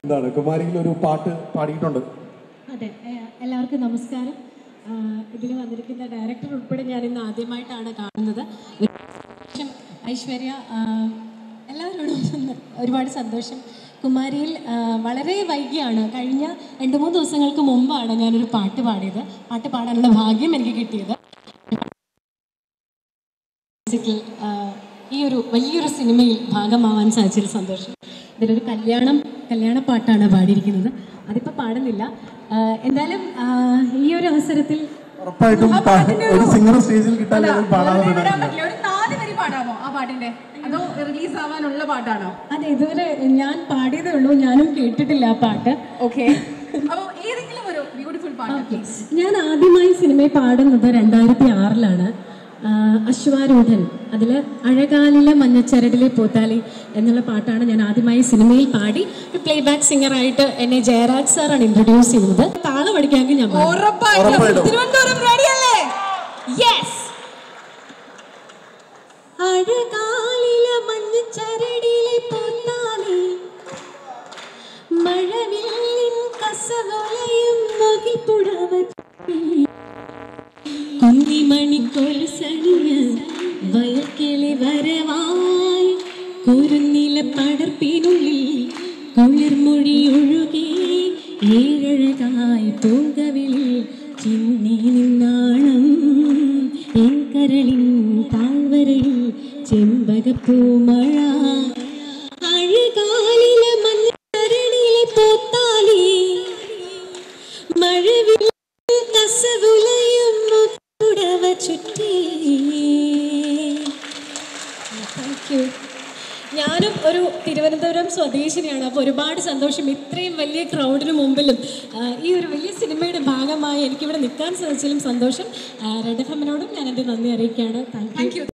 എന്താണ് കുമാരിയിൽ ഒരു പാട്ട് പാടിയിട്ടുണ്ട് അതെ ഏഹ് എല്ലാവർക്കും നമസ്കാരം ഇതിൽ വന്നിരിക്കുന്ന ഡയറക്ടർ ഉൾപ്പെടെ ഞാൻ ഇന്ന് ആദ്യമായിട്ടാണ് കാണുന്നത് ഒരു സന്തോഷം, ഐശ്വര്യ ആഹ് എല്ലാവരോടും ഒരുപാട് സന്തോഷം കുമാരിയിൽ ആഹ് വളരെ വൈകിയാണ് കഴിഞ്ഞ രണ്ട് മൂന്ന് ദിവസങ്ങൾക്ക് മുമ്പാണ് ഞാനൊരു പാട്ട് പാടിയത് പാട്ട് പാടാനുള്ള ഭാഗ്യം എനിക്ക് കിട്ടിയത് മ്യൂസിക്കിൽ ആഹ് ഈ ഒരു വലിയൊരു സിനിമയിൽ ഭാഗമാവാൻ സാധിച്ചതിൽ സന്തോഷം ഇതിലൊരു കല്യാണം കല്യാണ പാട്ടാണ് പാടിയിരിക്കുന്നത് അതിപ്പോൾ പാടുന്നില്ല ആഹ് എന്തായാലും ആഹ് ഈ ഒരു അവസരത്തിൽ ഉറപ്പായിട്ടും പാ- ഒരു സിംഗർ സ്റ്റേജിൽ കിട്ടാൻ ഞങ്ങൾ പാടാതെ വെറുതെ വിടാൻ വിടാറില്ല പറ്റില്ല. ഒരു നാല് വരി പാടാമോ ആ പാട്ടിന്റെ അതോ റിലീസ് ആവാനുള്ള പാട്ടാണോ അതെ ഇതുവരെ ഞാൻ പാടിയതേ ഉള്ളൂ ഞാനും കേട്ടിട്ടില്ല ആ പാട്ട് ഓക്കെ അപ്പൊ ഏതെങ്കിലും ഒരു ബ്യൂട്ടിഫുൾ പാട്ട് ഞാൻ ആദ്യമായി സിനിമയിൽ പാടുന്നത് രണ്ടായിരത്തി ആറിലാണ് അശ്വാരൂഢൻ അതിൽ അഴകാലിലെ മഞ്ഞച്ചരടിലെ പോത്താലി എന്നുള്ള പാട്ടാണ് ഞാൻ ആദ്യമായി സിനിമയിൽ പാടി ഒരു പ്ലേ ബാക്ക് സിംഗറായിട്ട് എന്നെ ജയരാജ് സാറാണ് ഇൻട്രൊഡ്യൂസ് ചെയ്യുന്നത് താളം പഠിക്കാമെങ്കിൽ ഞാൻ പാടും. ഉറപ്പായിട്ടും ഉറപ്പായിട്ടും. തിരുവനന്തപുരം റെഡിയല്ലേ യെസ് അഴകാലിലെ മഞ്ഞച്ചരടിലെ പോത്താലി മഴവില്ലിൻ കസവലയും മുകിൽപ്പുഴവ കുന്നിമണിക്കൊലുസണിയ വയൽക്കിളി വരവായി കുരുന്നില പടർപ്പിനുള്ളിൽ കുളിർമൊഴി ഒഴുകി ഏഴഴകായി പൂങ്കവിളിൽ ചിന്നി നിന്നാണം എൻ കരളിൻ താഴ്വരയിൽ ചെമ്പകപ്പൂമഴ അഴകാലിലെ മഞ്ഞരണിലെ പോത്താലി മഴവിൽ കസവുലയും പുടവ ചുറ്റി താങ്ക് യു ഞാനും ഒരു തിരുവനന്തപുരം സ്വദേശിനിയാണ് അപ്പോൾ ഒരുപാട് സന്തോഷം ഇത്രയും വലിയ ക്രൗഡിന് മുമ്പിലും ആ, ഈ ഒരു വലിയ സിനിമയുടെ ഭാഗമായി എനിക്കിവിടെ നിൽക്കാൻ സാധിച്ചാലും സന്തോഷം റെഡ് എഫ് എമ്മിനോടും ഞാൻ എൻ്റെ നന്ദി അറിയിക്കുകയാണ് താങ്ക് യു